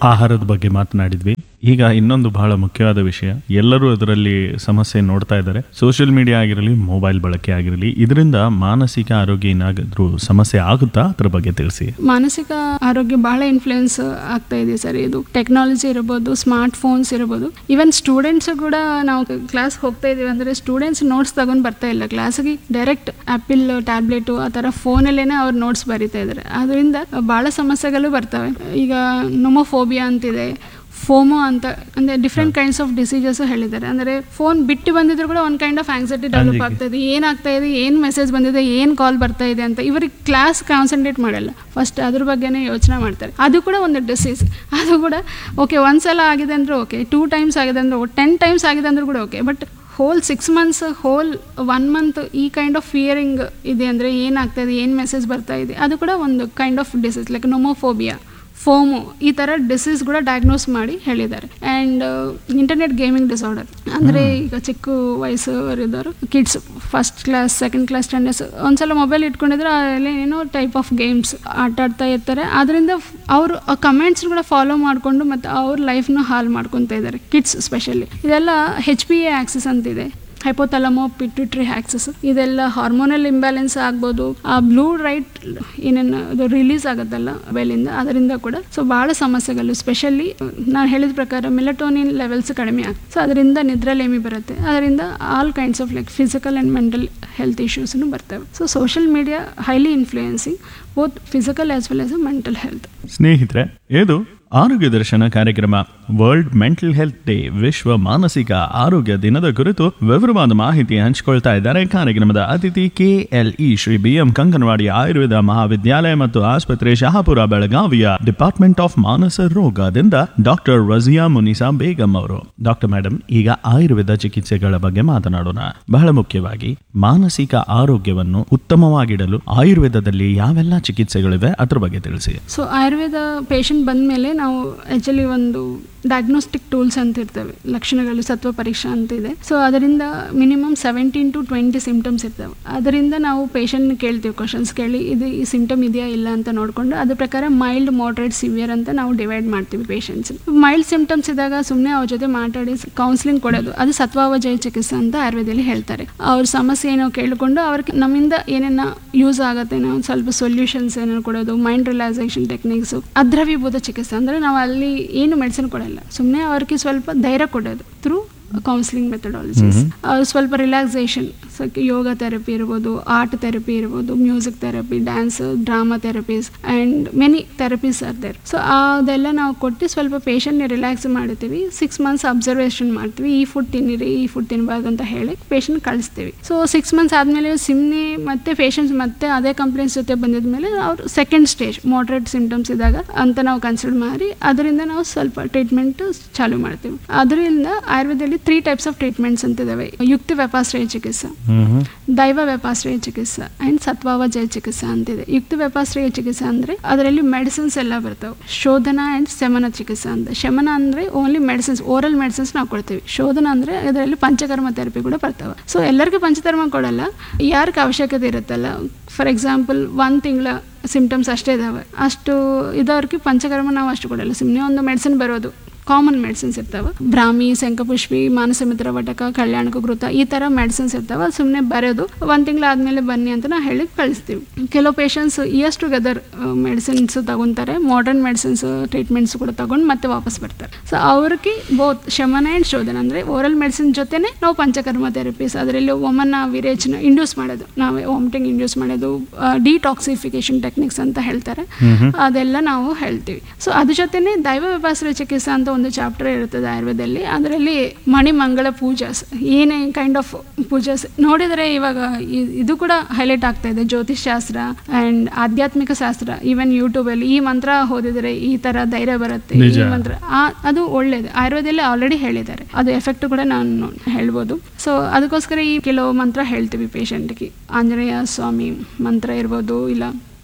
ಆಹಾರದ ಬಗ್ಗೆ ಮಾತನಾಡಿದ್ವಿ ಈಗ ಇನ್ನೊಂದು ಬಹಳ ಮುಖ್ಯವಾದ ವಿಷಯ ಎಲ್ಲರೂ ಅದರಲ್ಲಿ ಸಮಸ್ಯೆ ನೋಡ್ತಾ ಇದ್ದಾರೆ ಸೋಷಿಯಲ್ ಮೀಡಿಯಾ ಆಗಿರಲಿ ಮೊಬೈಲ್ ಬಳಕೆ ಆಗಿರಲಿ ಇದರಿಂದ ಮಾನಸಿಕ ಆರೋಗ್ಯ ಏನಾದರೂ ಸಮಸ್ಯೆ ಆಗುತ್ತಾ ಅದ್ರ ಬಗ್ಗೆ ತಿಳಿಸಿ ಮಾನಸಿಕ ಆರೋಗ್ಯ ಬಹಳ ಇನ್ಫ್ಲುಯೆನ್ಸ್ ಆಗ್ತಾ ಇದೆ ಸರ್ ಇದು ಟೆಕ್ನಾಲಜಿ ಇರ್ಬೋದು ಸ್ಮಾರ್ಟ್ ಫೋನ್ಸ್ ಇರ್ಬೋದು ಈವನ್ ಸ್ಟೂಡೆಂಟ್ಸ್ ಕೂಡ ನಾವು ಕ್ಲಾಸ್ ಹೋಗ್ತಾ ಇದೀವಿ ಅಂದರೆ ಸ್ಟೂಡೆಂಟ್ಸ್ ನೋಟ್ಸ್ ತಗೊಂಡು ಬರ್ತಾ ಇಲ್ಲ ಕ್ಲಾಸಿಗೆ ಡೈರೆಕ್ಟ್ ಆ್ಯಪಿಲ್ ಟ್ಯಾಬ್ಲೆಟು ಆ ಥರ ಫೋನಲ್ಲೇ ಅವ್ರು ನೋಟ್ಸ್ ಬರಿತಾ ಇದ್ದಾರೆ ಅದರಿಂದ ಭಾಳ ಸಮಸ್ಯೆಗಳು ಬರ್ತವೆ ಈಗ ನೊಮೋಫೋಬಿಯಾ ಅಂತಿದೆ ಫೋಮೋ ಅಂತ ಅಂದರೆ ಡಿಫ್ರೆಂಟ್ ಕೈಂಡ್ಸ್ ಆಫ್ ಡಿಸೀಸಸ್ ಹೇಳಿದ್ದಾರೆ ಅಂದರೆ ಫೋನ್ ಬಿಟ್ಟು ಬಂದಿದ್ರು ಕೂಡ ಒಂದು ಕೈಂಡ್ ಆಫ್ ಆಂಗ್ಸೈಟಿ ಡೆವಲಪ್ ಆಗ್ತಾ ಇದೆ ಏನಾಗ್ತಾ ಇದೆ ಏನು ಮೆಸೇಜ್ ಬಂದಿದೆ ಏನು ಕಾಲ್ ಬರ್ತಾ ಇದೆ ಅಂತ ಇವರಿಗೆ ಕ್ಲಾಸ್ ಕಾನ್ಸಂಟ್ರೇಟ್ ಮಾಡಲ್ಲ ಫಸ್ಟ್ ಅದ್ರ ಬಗ್ಗೆನೇ ಯೋಚನೆ ಮಾಡ್ತಾರೆ ಅದು ಕೂಡ ಒಂದು ಡಿಸೀಸ್ ಅದು ಕೂಡ ಓಕೆ ಒಂದ್ಸಲ ಆಗಿದೆ ಅಂದರೆ ಓಕೆ ಟೂ ಟೈಮ್ಸ್ ಆಗಿದೆ ಅಂದರೆ ಟೆನ್ ಟೈಮ್ಸ್ ಆಗಿದೆ ಅಂದ್ರೆ ಕೂಡ okay but whole six months whole one month ಈ ಕೈಂಡ್ ಆಫ್ ಫಿಯರಿಂಗ್ ಇದೆ ಅಂದರೆ ಏನಾಗ್ತಾ ಇದೆ ಏನು ಮೆಸೇಜ್ ಬರ್ತಾ ಇದೆ ಅದು ಕೂಡ ಒಂದು kind of disease like nomophobia FOMO ಈ ಥರ ಡಿಸೀಸ್ ಕೂಡ ಡಯಾಗ್ನೋಸ್ ಮಾಡಿ ಹೇಳಿದ್ದಾರೆ ಆ್ಯಂಡ್ ಇಂಟರ್ನೆಟ್ ಗೇಮಿಂಗ್ ಡಿಸಾರ್ಡರ್ ಅಂದರೆ ಈಗ ಚಿಕ್ಕ ವಯಸ್ಸವರಿದ್ದವರು kids first class second class standards ಒಂದ್ಸಲ ಮೊಬೈಲ್ ಇಟ್ಕೊಂಡಿದ್ರೆ ಅಲ್ಲಿ ಏನೋ ಟೈಪ್ ಆಫ್ ಗೇಮ್ಸ್ ಆಟ ಆಡ್ತಾ ಇರ್ತಾರೆ ಅದರಿಂದ ಅವರು ಆ ಕಮೆಂಟ್ಸ್ ಕೂಡ ಫಾಲೋ ಮಾಡಿಕೊಂಡು ಮತ್ತು ಅವ್ರ ಲೈಫ್ನ ಹಾಳು ಮಾಡ್ಕೊತಾ ಇದ್ದಾರೆ ಕಿಡ್ಸ್ ಸ್ಪೆಷಲಿ ಇದೆಲ್ಲ ಹೆಚ್ ಪಿ ಎ ಆಕ್ಸಸ್ ಅಂತಿದೆ ಹೈಪೋಥಲಮೋ ಪಿಟ್ಯೂಟ್ರಿ ಆಕ್ಸಸ್ ಇದೆಲ್ಲ ಹಾರ್ಮೋನಲ್ ಇಂಬ್ಯಾಲೆನ್ಸ್ ಆಗ್ಬೋದು ಆ ಬ್ಲೂ ರೈಟ್ ಏನೇನು ಅದು ರಿಲೀಸ್ ಆಗುತ್ತಲ್ಲ ಮೊಬೈಲಿಂದ ಅದರಿಂದ ಕೂಡ ಸೊ ಭಾಳ ಸಮಸ್ಯೆಗಳು ಸ್ಪೆಷಲಿ ನಾನು ಹೇಳಿದ ಪ್ರಕಾರ ಮೆಲಟೋನಿನ್ ಲೆವೆಲ್ಸ್ ಕಡಿಮೆ ಆಗ್ತದೆ ಸೊ ಅದರಿಂದ ನಿದ್ರಲೇಮಿ ಬರುತ್ತೆ ಅದರಿಂದ all kinds of like physical and mental health ಇಶ್ಯೂಸ್ನು ಬರ್ತವೆ so social media highly influencing both physical as well as mental health ಸ್ನೇಹಿತರೆ ಇದು ಆರೋಗ್ಯ ದರ್ಶನ ಕಾರ್ಯಕ್ರಮ ವರ್ಲ್ಡ್ ಮೆಂಟಲ್ ಹೆಲ್ತ್ ಡೇ ವಿಶ್ವ ಮಾನಸಿಕ ಆರೋಗ್ಯ ದಿನದ ಕುರಿತು ವಿವರವಾದ ಮಾಹಿತಿ ಹಂಚಿಕೊಳ್ತಾ ಇದ್ದಾರೆ ಕಾರ್ಯಕ್ರಮದ ಅತಿಥಿ ಕೆಎಲ್ಇ ಶ್ರೀ ಬಿ ಎಂ ಕಂಕನವಾಡಿ ಆಯುರ್ವೇದ ಮಹಾವಿದ್ಯಾಲಯ ಮತ್ತು ಆಸ್ಪತ್ರೆ ಶಹಾಪುರ ಬೆಳಗಾವಿಯ ಡಿಪಾರ್ಟ್ಮೆಂಟ್ ಆಫ್ ಮಾನಸ ರೋಗದಿಂದ ಡಾಕ್ಟರ್ ರಜಿಯಾ ಮುನಿಸಾ ಬೇಗಂ ಅವರು ಡಾಕ್ಟರ್ ಮೇಡಮ್ ಈಗ ಆಯುರ್ವೇದ ಚಿಕಿತ್ಸೆಗಳ ಬಗ್ಗೆ ಮಾತನಾಡೋಣ ಬಹಳ ಮುಖ್ಯವಾಗಿ ಮಾನಸಿಕ ಆರೋಗ್ಯವನ್ನು ಉತ್ತಮವಾಗಿಡಲು ಆಯುರ್ವೇದದಲ್ಲಿ ಯಾವೆಲ್ಲ ಚಿಕಿತ್ಸೆಗಳಿವೆ ಅದ್ರ ಬಗ್ಗೆ ತಿಳಿಸಿ ಸೊ ಆಯುರ್ವೇದ ಪೇಷಂಟ್ ಬಂದ ಮೇಲೆ ನಾವು ಆ್ಯಕ್ಚುಲಿ ಒಂದು ಡಯಾಗ್ನೋಸ್ಟಿಕ್ ಟೂಲ್ಸ್ ಅಂತ ಇರ್ತವೆ ಲಕ್ಷಣಗಳು ಸತ್ವ ಪರೀಕ್ಷಾ ಅಂತ ಇದೆ ಸೊ ಅದರಿಂದ minimum seventeen to twenty symptoms ಇರ್ತವೆ ಅದರಿಂದ ನಾವು ಪೇಷಂಟ್ನ ಕೇಳ್ತೀವಿ ಕ್ವಶನ್ಸ್ ಕೇಳಿ ಇದು ಈ ಸಿಂಪ್ಟಮ್ ಇದೆಯಾ ಇಲ್ಲ ಅಂತ ನೋಡಿಕೊಂಡು ಅದ್ರ ಪ್ರಕಾರ ಮೈಲ್ಡ್ ಮಾಡ್ರೇಟ್ ಸಿವಿಯರ್ ಅಂತ ನಾವು ಡಿವೈಡ್ ಮಾಡ್ತೀವಿ ಪೇಷಂಟ್ಸ್ ಮೈಲ್ಡ್ ಸಿಂಪ್ಟಮ್ಸ್ ಇದ್ದಾಗ ಸುಮ್ಮನೆ ಅವ್ರ ಜೊತೆ ಮಾತಾಡಿ ಕೌನ್ಸಿಲಿಂಗ್ ಕೊಡೋದು ಅದು ಸತ್ವಾವಜಯ ಚಿಕಿತ್ಸೆ ಅಂತ ಆಯುರ್ವೇದದಲ್ಲಿ ಹೇಳ್ತಾರೆ ಅವ್ರ ಸಮಸ್ಯೆ ಏನೋ ಕೇಳಿಕೊಂಡು ಅವ್ರಿಗೆ ನಮ್ಮಿಂದ ಏನೇನ ಯೂಸ್ ಆಗುತ್ತೆ ನಾವು ಸ್ವಲ್ಪ ಸೊಲ್ಯೂಷನ್ಸ್ ಏನೋ ಕೊಡೋದು ಮೈಂಡ್ ರಿಲ್ಯಾಕ್ಸೇಷನ್ ಟೆಕ್ನಿಕ್ಸು ಅದ್ರವೀಭೂತ ಚಿಕಿತ್ಸೆ ಅಂದರೆ ನಾವು ಅಲ್ಲಿ ಏನು ಮೆಡಿಸಿನ್ ಕೊಡಲ್ಲ ಸುಮ್ಮನೆ ಅವ್ರಿಗೆ ಸ್ವಲ್ಪ ಧೈರ್ಯ ಕೊಡೋದು ಥ್ರೂ ಕೌನ್ಸಿಲಿಂಗ್ ಮೆಥಡಾಲಜೀಸ್ ಸ್ವಲ್ಪ ರಿಲ್ಯಾಕ್ಸೇಷನ್ ಯೋಗ ಥೆರಪಿ ಇರ್ಬೋದು ಆರ್ಟ್ ಥೆರಪಿ ಇರ್ಬೋದು music therapy dance drama therapies and many therapies are there so ಅದೆಲ್ಲ ನಾವು ಕೊಟ್ಟು ಸ್ವಲ್ಪ ಪೇಷಂಟ್ನ ರಿಲ್ಯಾಕ್ಸ್ ಮಾಡ್ತೀವಿ ಸಿಕ್ಸ್ ಮಂತ್ಸ್ ಅಬ್ಸರ್ವೇಷನ್ ಮಾಡ್ತೀವಿ ಈ ಫುಡ್ ತಿನ್ನಿರಿ ಈ ಫುಡ್ ತಿನ್ನಬಾರ್ದು ಅಂತ ಹೇಳಿ ಪೇಷಂಟ್ ಕಳಿಸ್ತೀವಿ ಸೊ ಸಿಕ್ಸ್ ಮಂತ್ಸ್ ಆದಮೇಲೆ ಸುಮ್ಮನೆ ಮತ್ತೆ ಪೇಷಂಟ್ಸ್ ಮತ್ತೆ ಅದೇ ಕಂಪ್ಲೇಂಟ್ಸ್ ಜೊತೆ ಬಂದಿದ ಮೇಲೆ ಅವ್ರು ಸೆಕೆಂಡ್ ಸ್ಟೇಜ್ ಮಾಡ್ರೇಟ್ ಸಿಂಪ್ಟಮ್ಸ್ ಇದ್ದಾಗ ಅಂತ ನಾವು ಕನ್ಸಿಡರ್ ಮಾಡಿ ಅದರಿಂದ ನಾವು ಸ್ವಲ್ಪ ಟ್ರೀಟ್ಮೆಂಟ್ ಚಾಲೂ ಮಾಡ್ತೀವಿ ಅದರಿಂದ ಆಯುರ್ವೇದದಲ್ಲಿ ತ್ರೀ ಟೈಪ್ಸ್ ಆಫ್ ಟ್ರೀಟ್ಮೆಂಟ್ಸ್ ಅಂತ ಇದಾವೆ ಯುಕ್ತಿ ವ್ಯಾಪಾಶ್ರಯ ಚಿಕಿತ್ಸೆ ದೈವ ವ್ಯಾಪಾಶ್ರಯ ಚಿಕಿತ್ಸೆ ಆ್ಯಂಡ್ ಸತ್ವಾವಜಯ ಚಿಕಿತ್ಸೆ ಅಂತಿದೆ ಯುಕ್ತಿ ವ್ಯಾಪಾಶ್ರಯ ಚಿಕಿತ್ಸೆ ಅಂದರೆ ಅದರಲ್ಲಿ ಮೆಡಿಸಿನ್ಸ್ ಎಲ್ಲ ಬರ್ತಾವೆ ಶೋಧನ ಆ್ಯಂಡ್ ಶಮನ ಚಿಕಿತ್ಸೆ ಅಂತ ಶಮನ ಅಂದರೆ ಓನ್ಲಿ ಮೆಡಿಸಿನ್ಸ್ ಓರಲ್ ಮೆಡಿಸಿನ್ಸ್ ನಾವು ಕೊಡ್ತೀವಿ ಶೋಧನ ಅಂದರೆ ಅದರಲ್ಲಿ ಪಂಚಕರ್ಮ ಥೆರಪಿ ಕೂಡ ಬರ್ತವೆ ಸೊ ಎಲ್ಲರಿಗೂ ಪಂಚಕರ್ಮ ಕೊಡಲ್ಲ ಯಾರಿಗೆ ಅವಶ್ಯಕತೆ ಇರುತ್ತಲ್ಲ ಫಾರ್ ಎಕ್ಸಾಂಪಲ್ ಒಂದು ತಿಂಗಳ ಸಿಂಪ್ಟಮ್ಸ್ ಅಷ್ಟೇ ಇದಾವೆ ಅಷ್ಟು ಇದ್ದವ್ರಿಗೆ ಪಂಚಕರ್ಮ ನಾವು ಅಷ್ಟು ಕೊಡಲ್ಲ ಸುಮ್ಮನೆ ಒಂದು ಮೆಡಿಸಿನ್ ಬರೋದು ಕಾಮನ್ ಮೆಡಿಸಿನ್ಸ್ ಇರ್ತಾವೆ ಬ್ರಾಹ್ಮಿ ಶಂಖಪುಷ್ಪಿ ಮಾನಸಮಿತ್ರ ವಟಕ ಕಲ್ಯಾಣಕ ಕೃತ ಈ ಥರ ಮೆಡಿಸಿನ್ಸ್ ಇರ್ತಾವೆ ಸುಮ್ಮನೆ ಬರೋದು ಒಂದು ತಿಂಗಳಾದ್ಮೇಲೆ ಬನ್ನಿ ಅಂತ ನಾವು ಹೇಳಿ ಕಳಿಸ್ತೀವಿ ಕೆಲವು ಪೇಷಂಟ್ಸ್ ಇಯರ್ಸ್ ಟುಗೆದರ್ ಮೆಡಿಸಿನ್ಸ್ ತಗೊತಾರೆ ಮಾಡರ್ನ್ ಮೆಡಿಸಿನ್ಸ್ ಟ್ರೀಟ್ಮೆಂಟ್ಸ್ ಕೂಡ ತಗೊಂಡು ಮತ್ತೆ ವಾಪಸ್ ಬರ್ತಾರೆ ಸೊ ಅವ್ರಿಗೆ ಬೋತ್ ಶಮನ ಆ್ಯಂಡ್ ಶೋಧನ ಅಂದರೆ ಓರಲ್ ಮೆಡಿಸಿನ್ ಜೊತೆನೆ ನಾವು ಪಂಚಕರ್ಮ ಥೆರಪೀಸ್ ಅದರಲ್ಲಿ ಒಮನ ವಿರೇಚನ ಇಂಡ್ಯೂಸ್ ಮಾಡೋದು ನಾವೇ ವಾಮಿಟಿಂಗ್ ಇಂಡ್ಯೂಸ್ ಮಾಡೋದು ಡಿಟಾಕ್ಸಿಫಿಕೇಶನ್ ಟೆಕ್ನಿಕ್ಸ್ ಅಂತ ಹೇಳ್ತಾರೆ ಅದೆಲ್ಲ ನಾವು ಹೇಳ್ತೀವಿ ಸೊ ಅದ್ರ ಜೊತೆನೆ ದೈವ ವ್ಯಾಪಾಸರ ಚಿಕಿತ್ಸೆ ಅಂತ ಒಂದು ಚಾಪ್ಟರ್ ಇರ್ತದೆ ಆಯುರ್ವೇದದಲ್ಲಿ ಅದರಲ್ಲಿ ಮಣಿಮಂಗಳ ಪೂಜಾಸ್ ಏನೇ ಕೈಂಡ್ ಆಫ್ ಪೂಜಾಸ್ ನೋಡಿದರೆ ಇವಾಗ ಇ- ಇದು ಕೂಡ ಹೈಲೈಟ್ ಆಗ್ತಾ ಇದೆ ಜ್ಯೋತಿಷ್ ಶಾಸ್ತ್ರ ಆ್ಯಂಡ್ ಆಧ್ಯಾತ್ಮಿಕ ಶಾಸ್ತ್ರ ಈವನ್ ಯೂಟ್ಯೂಬಲ್ಲಿ ಈ ಮಂತ್ರ ಓದಿದರೆ ಈ ಥರ ಧೈರ್ಯ ಬರುತ್ತೆ ಈ ನಿಜ. ಮಂತ್ರ ಆ- ಅದು ಒಳ್ಳೇದು ಆಯುರ್ವೇದದಲ್ಲಿ ಆಲ್ರೆಡಿ ಹೇಳಿದ್ದಾರೆ ಅದು ಎಫೆಕ್ಟ್ ಕೂಡ ನಾನು ಹೇಳ್ಬೋದು ಸೊ ಅದಕ್ಕೋಸ್ಕರ ಈ ಕೆಲವು ಮಂತ್ರ ಹೇಳ್ತೀವಿ ಪೇಷಂಟ್ಗೆ ಆಂಜನೇಯ ಸ್ವಾಮಿ ಮಂತ್ರ ಇರ್ಬೋದು ಇಲ್ಲ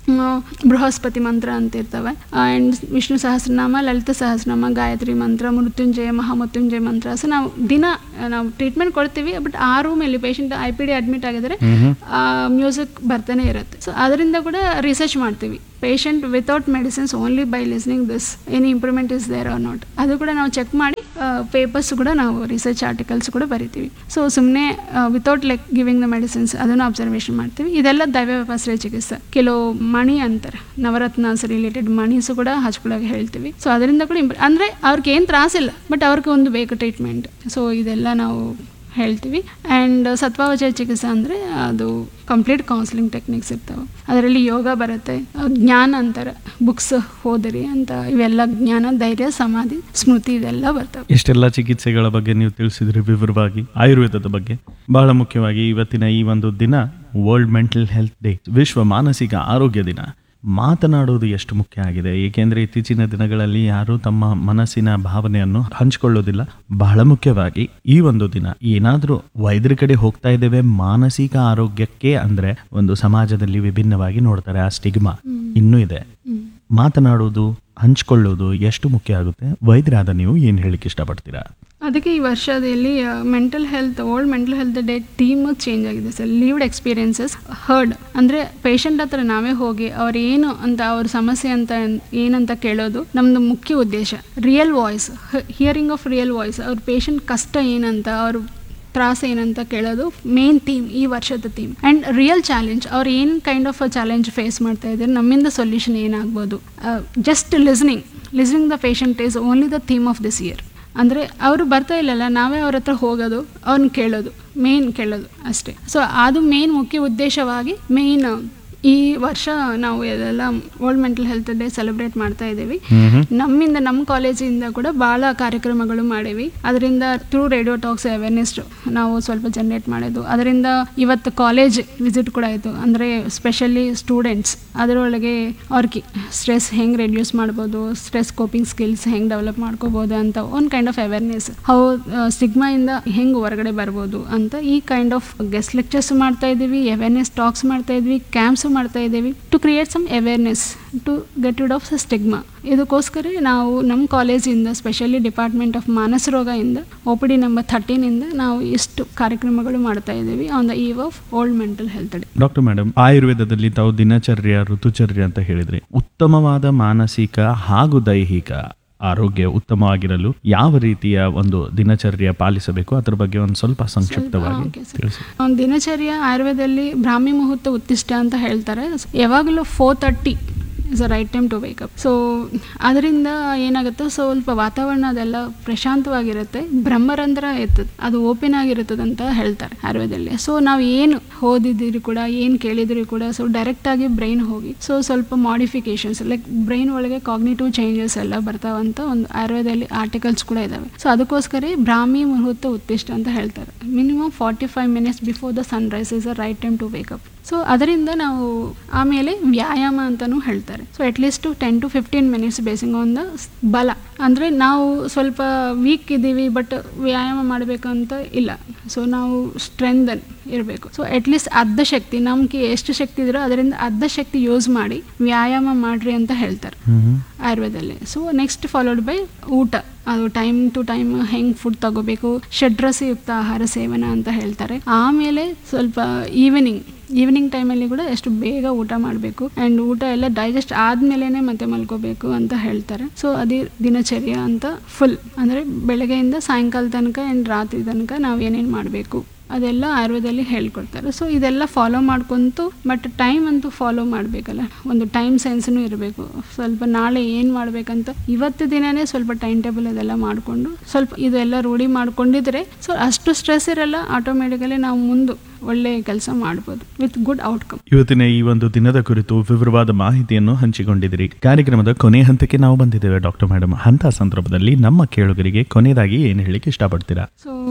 ಬೃಹಸ್ಪತಿ ಮಂತ್ರ ಅಂತ ಇರ್ತವೆ ಆ್ಯಂಡ್ ವಿಷ್ಣು ಸಹಸ್ರನಾಮ ಲಲಿತ ಸಹಸ್ರನಾಮ ಗಾಯತ್ರಿ ಮಂತ್ರ ಮೃತ್ಯುಂಜಯ ಮಹಾಮೃತ್ಯುಂಜಯ ಮಂತ್ರ ಸೊ ನಾವು ದಿನ ನಾವು ಟ್ರೀಟ್ಮೆಂಟ್ ಕೊಡ್ತೀವಿ ಬಟ್ ಆ ರೂಮಲ್ಲಿ patient I P D admit ಆಗಿದ್ರೆ ಮ್ಯೂಸಿಕ್ ಬರ್ತಾನೆ ಇರುತ್ತೆ ಸೊ ಅದರಿಂದ ಕೂಡ ರಿಸರ್ಚ್ ಮಾಡ್ತೀವಿ patient without medicines only by listening this any improvement is there or not ಅದು ಕೂಡ ನಾವು ಚೆಕ್ ಮಾಡಿ ಪೇಪರ್ಸ್ ಕೂಡ ನಾವು ರಿಸರ್ಚ್ ಆರ್ಟಿಕಲ್ಸ್ ಕೂಡ ಬರಿತೀವಿ ಸೊ ಸುಮ್ಮನೆ without like giving the medicines ಅದನ್ನು ಅಬ್ಸರ್ವೇಷನ್ ಮಾಡ್ತೀವಿ ಇದೆಲ್ಲ ದೈವ ವ್ಯವಸ್ಥೆ ಚಿಕಿತ್ಸೆ ಕೆಲವು ಮಣಿ ಅಂತಾರೆ ನವರತ್ನಾಸ್ ರಿಲೇಟೆಡ್ ಮಣೀಸು ಕೂಡ ಹಚ್ಕೊಳ್ಳೋಕೆ ಹೇಳ್ತೀವಿ ಸೊ ಅದರಿಂದ ಕೂಡ ಇಂಪ್ರೂ ಅಂದರೆ ಅವ್ರಿಗೆ ಏನು ತ್ರಾಸಿಲ್ಲ ಬಟ್ ಅವ್ರಿಗೆ ಒಂದು ಬೇಕು ಟ್ರೀಟ್ಮೆಂಟ್ ಸೊ ಇದೆಲ್ಲ ನಾವು ಹೇಳ್ತೀವಿ ಆ್ಯಂಡ್ ಸತ್ವಾವಚಯ ಚಿಕಿತ್ಸೆ ಅಂದರೆ ಅದು ಕಂಪ್ಲೀಟ್ ಕೌನ್ಸಿಲಿಂಗ್ ಟೆಕ್ನಿಕ್ಸ್ ಇರ್ತವೆ ಅದರಲ್ಲಿ ಯೋಗ ಬರುತ್ತೆ ಆ, ಜ್ಞಾನ ಅಂತಾರೆ ಬುಕ್ಸ್ ಓದಿರಿ ಅಂತ ಇವೆಲ್ಲ ಜ್ಞಾನ ಧೈರ್ಯ ಸಮಾಧಿ ಸ್ಮೃತಿ ಇದೆಲ್ಲ ಬರ್ತವೆ ಇಷ್ಟೆಲ್ಲ ಚಿಕಿತ್ಸೆಗಳ ಬಗ್ಗೆ ನೀವು ತಿಳಿಸಿದ್ರಿ ವಿವರವಾಗಿ ಆಯುರ್ವೇದದ ಬಗ್ಗೆ ಬಹಳ ಮುಖ್ಯವಾಗಿ ಇವತ್ತಿನ ಈ ಒಂದು ದಿನ ವರ್ಲ್ಡ್ ಮೆಂಟಲ್ ಹೆಲ್ತ್ ಡೇ ವಿಶ್ವ ಮಾನಸಿಕ ಆರೋಗ್ಯ ದಿನ ಮಾತನಾಡುವುದು ಎಷ್ಟು ಮುಖ್ಯ ಆಗಿದೆ ಏಕೆಂದರೆ ಇತ್ತೀಚಿನ ದಿನಗಳಲ್ಲಿ ಯಾರೂ ತಮ್ಮ ಮನಸ್ಸಿನ ಭಾವನೆಯನ್ನು ಹಂಚಿಕೊಳ್ಳೋದಿಲ್ಲ ಬಹಳ ಮುಖ್ಯವಾಗಿ ಈ ಒಂದು ದಿನ ಏನಾದರೂ ವೈದ್ಯರ ಕಡೆ ಹೋಗ್ತಾ ಇದ್ದೇವೆ ಮಾನಸಿಕ ಆರೋಗ್ಯಕ್ಕೆ ಅಂದ್ರೆ ಒಂದು ಸಮಾಜದಲ್ಲಿ ವಿಭಿನ್ನವಾಗಿ ನೋಡ್ತಾರೆ ಆ ಸ್ಟಿಗ್ಮಾ ಇನ್ನೂ ಇದೆ ಮಾತನಾಡುವುದು ಹಂಚ್ಕೊಳ್ಳೋದು ಎಷ್ಟು ಮುಖ್ಯ ಆಗುತ್ತೆ ವೈದ್ಯರಾದ ನೀವು ಏನು ಹೇಳಿಕ್ಕೆ ಇಷ್ಟಪಡ್ತೀರಾ ಅದಕ್ಕೆ ಈ ವರ್ಷದಲ್ಲಿ mental health world mental health day theme change ಆಗಿದೆ ಸರ್ ಲೀವ್ಡ್ ಎಕ್ಸ್ಪೀರಿಯನ್ಸಸ್ ಹರ್ಡ್ ಅಂದರೆ ಪೇಷಂಟ್ ಹತ್ರ ನಾವೇ ಹೋಗಿ ಅವ್ರು ಏನು ಅಂತ ಅವ್ರ ಸಮಸ್ಯೆ ಅಂತ ಏನಂತ ಕೇಳೋದು ನಮ್ಮದು ಮುಖ್ಯ ಉದ್ದೇಶ real voice hearing of real voice ಅವ್ರ ಪೇಷಂಟ್ ಕಷ್ಟ ಏನಂತ ಅವ್ರ ತ್ರಾಸ ಏನಂತ ಕೇಳೋದು ಮೇನ್ ಥೀಮ್ ಈ ವರ್ಷದ ಥೀಮ್ ಆ್ಯಂಡ್ ರಿಯಲ್ ಚಾಲೆಂಜ್ ಅವ್ರು ಏನು ಕೈಂಡ್ ಆಫ್ ಚಾಲೆಂಜ್ ಫೇಸ್ ಮಾಡ್ತಾ ಇದ್ದಾರೆ ನಮ್ಮಿಂದ ಸೊಲ್ಯೂಷನ್ ಏನಾಗ್ಬೋದು just listening listening the patient is only the theme of this year ಅಂದರೆ ಅವರು ಬರ್ತಾ ಇಲ್ಲಲ್ಲ ನಾವೇ ಅವ್ರ ಹತ್ರ ಹೋಗೋದು ಅವ್ರನ್ನ ಕೇಳೋದು ಮೇನ್ ಕೇಳೋದು ಅಷ್ಟೇ ಸೊ ಅದು ಮೇನ್ ಮುಖ್ಯ ಉದ್ದೇಶವಾಗಿ ಮೇನ್ ಈ ವರ್ಷ ನಾವು ಇದೆಲ್ಲ world mental health day celebrate ಮಾಡ್ತಾ ಇದ್ದೀವಿ ನಮ್ಮಿಂದ ನಮ್ಮ ಕಾಲೇಜಿಂದ ಕೂಡ ಭಾಳ ಕಾರ್ಯಕ್ರಮಗಳು ಮಾಡೀವಿ ಅದರಿಂದ ಥ್ರೂ ರೇಡಿಯೋ ಟಾಕ್ಸ್ ಅವೇರ್ನೆಸ್ ನಾವು ಸ್ವಲ್ಪ ಜನರೇಟ್ ಮಾಡೋದು ಅದರಿಂದ ಇವತ್ತು ಕಾಲೇಜ್ ವಿಸಿಟ್ ಕೂಡ ಆಯಿತು ಅಂದರೆ ಸ್ಪೆಷಲಿ ಸ್ಟೂಡೆಂಟ್ಸ್ ಅದರೊಳಗೆ ಅವ್ರಿಗೆ ಸ್ಟ್ರೆಸ್ ಹೆಂಗೆ ರೆಡ್ಯೂಸ್ ಮಾಡ್ಬೋದು ಸ್ಟ್ರೆಸ್ ಕೋಪಿಂಗ್ ಸ್ಕಿಲ್ಸ್ ಹೆಂಗೆ ಡೆವಲಪ್ ಮಾಡ್ಕೋಬೋದು ಅಂತ ಒಂದು ಕೈಂಡ್ ಆಫ್ ಅವೇರ್ನೆಸ್ ಹೌ ಸ್ಟಿಗ್ಮಾಯಿಂದ ಹೆಂಗೆ ಹೊರಗಡೆ ಬರ್ಬೋದು ಅಂತ ಈ ಕೈಂಡ್ ಆಫ್ ಗೆಸ್ಟ್ ಲೆಕ್ಚರ್ಸ್ ಮಾಡ್ತಾ ಇದ್ದೀವಿ ಅವೇರ್ನೆಸ್ ಟಾಕ್ಸ್ ಮಾಡ್ತಾ ಇದ್ವಿ ಕ್ಯಾಂಪ್ಸ್ ಮಾಡ್ತಾ ಇದ್ದೀವಿ to create some awareness to get rid of stigma ಇದಕ್ಕೋಸ್ಕರ ನಾವು ನಮ್ಮ ಕಾಲೇಜಿಂದ ಸ್ಪೆಷಲಿ ಡಿಪಾರ್ಟ್ಮೆಂಟ್ ಆಫ್ ಮಾನಸ ರೋಗದಿಂದ ಒ ಪಿ ಡಿ ನಂಬರ್ ಥರ್ಟೀನಿಂದ ನಾವು ಇಷ್ಟು ಕಾರ್ಯಕ್ರಮಗಳು ಮಾಡ್ತಾ ಇದ್ದೀವಿ on the eve of world mental health day doctor madam ಆಯುರ್ವೇದದಲ್ಲಿ ತಾವು ದಿನಚರ್ಯ ಋತುಚರ್ಯ ಅಂತ ಹೇಳಿದ್ರಿ ಉತ್ತಮವಾದ ಮಾನಸಿಕ ಹಾಗೂ ದೈಹಿಕ ಆರೋಗ್ಯ ಉತ್ತಮವಾಗಿರಲು ಯಾವ ರೀತಿಯ ಒಂದು ದಿನಚರ್ಯ ಪಾಲಿಸಬೇಕು ಅದರ ಬಗ್ಗೆ ಒಂದು ಸ್ವಲ್ಪ ಸಂಕ್ಷಿಪ್ತವಾಗಿ ಓಕೆ ಸರ್. ತಿಳಿಸಿ ಒಂದು ದಿನಚರ್ಯ ಆಯುರ್ವೇದದಲ್ಲಿ ಬ್ರಾಹ್ಮಿ ಮುಹೂರ್ತ ಉತ್ತಿಷ್ಟ ಅಂತ ಹೇಳ್ತಾರೆ ಯಾವಾಗಲೂ four thirty is a right time to wake up so ಅದರಿಂದ ಏನಾಗುತ್ತೆ ಸ್ವಲ್ಪ ವಾತಾವರಣ ಅದೆಲ್ಲ ಪ್ರಶಾಂತವಾಗಿರುತ್ತೆ ಬ್ರಹ್ಮರಂಧ್ರ ಇರ್ತದೆ ಅದು ಓಪನ್ ಆಗಿರ್ತದೆ ಅಂತ ಹೇಳ್ತಾರೆ ಆಯುರ್ವೇದದಲ್ಲಿ ಸೊ ನಾವು ಏನು ಓದಿದ್ದೀರಿ ಕೂಡ ಏನು ಕೇಳಿದ್ರಿ ಕೂಡ ಸೊ ಡೈರೆಕ್ಟಾಗಿ ಬ್ರೈನ್ ಹೋಗಿ ಸೊ ಸ್ವಲ್ಪ ಮಾಡಿಫಿಕೇಶನ್ಸ್ ಲೈಕ್ ಬ್ರೈನ್ ಒಳಗೆ ಕಾಗ್ನಿಟಿವ್ ಚೇಂಜಸ್ ಎಲ್ಲ ಬರ್ತಾವಂತ ಒಂದು ಆಯುರ್ವೇದದಲ್ಲಿ ಆರ್ಟಿಕಲ್ಸ್ ಕೂಡ ಇದಾವೆ ಸೊ ಅದಕ್ಕೋಸ್ಕರ ಬ್ರಾಹ್ಮಿ ಮುಹೂರ್ತ ಉತ್ತಿಷ್ಟ ಅಂತ ಹೇಳ್ತಾರೆ minimum forty five minutes before the sunrise is a right time to wake up so ಅದರಿಂದ ನಾವು ಆಮೇಲೆ ವ್ಯಾಯಾಮ ಅಂತಲೂ ಹೇಳ್ತಾರೆ so at least ten to fifteen minutes basing on the ಬಲ ಅಂದರೆ ನಾವು ಸ್ವಲ್ಪ ವೀಕ್ ಇದ್ದೀವಿ ಬಟ್ ವ್ಯಾಯಾಮ ಮಾಡಬೇಕಂತ ಇಲ್ಲ ಸೊ ನಾವು ಸ್ಟ್ರೆಂದನ್ ಇರಬೇಕು ಸೊ ಅಟ್ಲೀಸ್ಟ್ ಅರ್ಧ ಶಕ್ತಿ ನಮ್ಗೆ ಎಷ್ಟು ಶಕ್ತಿ ಇದ್ರೋ ಅದರಿಂದ ಅರ್ಧ ಶಕ್ತಿ ಯೂಸ್ ಮಾಡಿ ವ್ಯಾಯಾಮ ಮಾಡ್ರಿ ಅಂತ ಹೇಳ್ತಾರೆ ಆಯುರ್ವೇದದಲ್ಲಿ ಸೊ ನೆಕ್ಸ್ಟ್ ಫಾಲೋಡ್ ಬೈ ಊಟ ಅದು ಟೈಮ್ ಟು ಟೈಮ್ ಹೆಂಗೆ ಫುಡ್ ತಗೋಬೇಕು ಷಡ್ರಸಯುಕ್ತ ಆಹಾರ ಸೇವನೆ ಅಂತ ಹೇಳ್ತಾರೆ ಆಮೇಲೆ ಸ್ವಲ್ಪ ಈವ್ನಿಂಗ್ ಈವ್ನಿಂಗ್ ಟೈಮಲ್ಲಿ ಕೂಡ ಎಷ್ಟು ಬೇಗ ಊಟ ಮಾಡಬೇಕು ಆ್ಯಂಡ್ ಊಟ ಎಲ್ಲ ಡೈಜೆಸ್ಟ್ ಆದಮೇಲೆ ಮತ್ತೆ ಮಲ್ಕೋಬೇಕು ಅಂತ ಹೇಳ್ತಾರೆ ಸೊ ಅದೇ ದಿನಚರ್ಯ ಅಂತ ಫುಲ್ ಅಂದರೆ ಬೆಳಗ್ಗೆಯಿಂದ ಸಾಯಂಕಾಲ ತನಕ ಆ್ಯಂಡ್ ರಾತ್ರಿ ತನಕ ನಾವು ಏನೇನು ಮಾಡಬೇಕು ಅದೆಲ್ಲ ಆಯುರ್ವೇದದಲ್ಲಿ ಹೇಳ್ಕೊಡ್ತಾರೆ ಸೊ ಇದೆಲ್ಲ ಫಾಲೋ ಮಾಡ್ಕೊಂತು ಬಟ್ ಟೈಮ್ ಅಂತೂ ಫಾಲೋ ಮಾಡಬೇಕಲ್ಲ ಒಂದು ಟೈಮ್ ಸೆನ್ಸ್ನೂ ಇರಬೇಕು ಸ್ವಲ್ಪ ನಾಳೆ ಏನು ಮಾಡಬೇಕಂತ ಇವತ್ತು ದಿನನೇ ಸ್ವಲ್ಪ ಟೈಮ್ ಟೇಬಲ್ ಅದೆಲ್ಲ ಮಾಡಿಕೊಂಡು ಸ್ವಲ್ಪ ಇದೆಲ್ಲ ರೂಢಿ ಮಾಡ್ಕೊಂಡಿದ್ರೆ ಸೊ ಅಷ್ಟು ಸ್ಟ್ರೆಸ್ ಇರಲ್ಲ ಆಟೋಮೆಟಿಕಲಿ ನಾವು ಮುಂದೆ ಒಳ್ಳೆಯ ಕೆಲಸ ಮಾಡ್ಬೋದು ವಿತ್ ಗುಡ್ ಔಟ್ಕಮ್ ಇವತ್ತಿನ ಈ ಒಂದು ದಿನದ ಕುರಿತು ವಿವರವಾದ ಮಾಹಿತಿಯನ್ನು ಹಂಚಿಕೊಂಡಿದ್ದೀರಿ ಕಾರ್ಯಕ್ರಮದ ಕೊನೆ ಹಂತಕ್ಕೆ ನಾವು ಬಂದಿದ್ದೇವೆ ಡಾಕ್ಟರ್ ಮೇಡಮ್ ಅಂತ ಸಂದರ್ಭದಲ್ಲಿ ನಮ್ಮ ಕೇಳುಗರಿಗೆ ಕೊನೆಯದಾಗಿ ಏನು ಹೇಳಿಕ್ಕೆ ಇಷ್ಟಪಡ್ತೀರಾ ಸೊ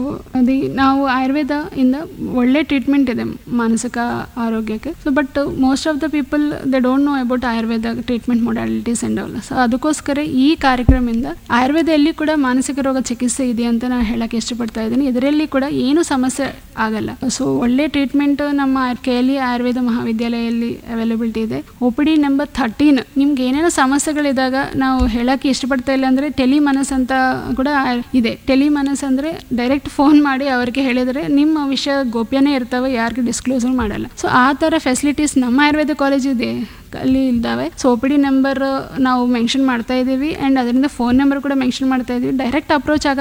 ಅದೇ ನಾವು ಆಯುರ್ವೇದ ಇಂದ ಒಳ್ಳೆ ಟ್ರೀಟ್ಮೆಂಟ್ ಇದೆ ಮಾನಸಿಕ ಆರೋಗ್ಯಕ್ಕೆ so but most of the people they don't know about Ayurveda treatment modalities and ಅಲ್ಲ ಸೊ ಅದಕ್ಕೋಸ್ಕರ ಈ ಕಾರ್ಯಕ್ರಮದಿಂದ ಆಯುರ್ವೇದದಲ್ಲಿ ಕೂಡ ಮಾನಸಿಕ ರೋಗ ಚಿಕಿತ್ಸೆ ಇದೆ ಅಂತ ನಾನು ಹೇಳಕ್ಕೆ ಇಷ್ಟಪಡ್ತಾ ಇದ್ದೀನಿ ಇದರಲ್ಲಿ ಕೂಡ ಏನು ಸಮಸ್ಯೆ ಆಗಲ್ಲ ಸೊ ಒಳ್ಳೆ ಟ್ರೀಟ್ಮೆಂಟ್ ನಮ್ಮ ಕೆ ಎಲ್ ಇ ಆಯುರ್ವೇದ ಮಹಾವಿದ್ಯಾಲಯದಲ್ಲಿ ಅವೈಲಬಿಲಿಟಿ ಇದೆ O P D number thirteen ನಿಮ್ಗೆ ಏನೇನೋ ಸಮಸ್ಯೆಗಳಿದ್ದಾಗ ನಾವು ಹೇಳಕ್ಕೆ ಇಷ್ಟಪಡ್ತಾ ಇಲ್ಲ ಅಂದರೆ ಟೆಲಿಮನಸ್ ಅಂತ ಕೂಡ ಇದೆ ಟೆಲಿಮನಸ್ ಅಂದರೆ ಡೈರೆಕ್ಟ್ ಫೋನ್ ಮಾಡಿ ಅವರಿಗೆ ಹೇಳಿದರೆ ನಿಮ್ಮ ವಿಷಯ ಗೋಪ್ಯನೇ ಇರ್ತವೆ ಯಾರಿಗೂ ಡಿಸ್ಕ್ಲೋಸ್ ಮಾಡಲ್ಲ ಸೊ ಆ ಥರ ಫೆಸಿಲಿಟೀಸ್ ನಮ್ಮ ಆಯುರ್ವೇದ ಕಾಲೇಜ್ ಇದೆ ಅಲ್ಲಿ ಇದ್ದಾವೆ so O P D number ನಾವು ಮೆನ್ಷನ್ ಮಾಡ್ತಾ ಇದ್ದೀವಿ ಆ್ಯಂಡ್ ಅದರಿಂದ ಫೋನ್ ನಂಬರ್ ಕೂಡ ಮೆನ್ಷನ್ ಮಾಡ್ತಾ ಇದ್ದೀವಿ ಡೈರೆಕ್ಟ್ ಅಪ್ರೋಚ್ ಆಗ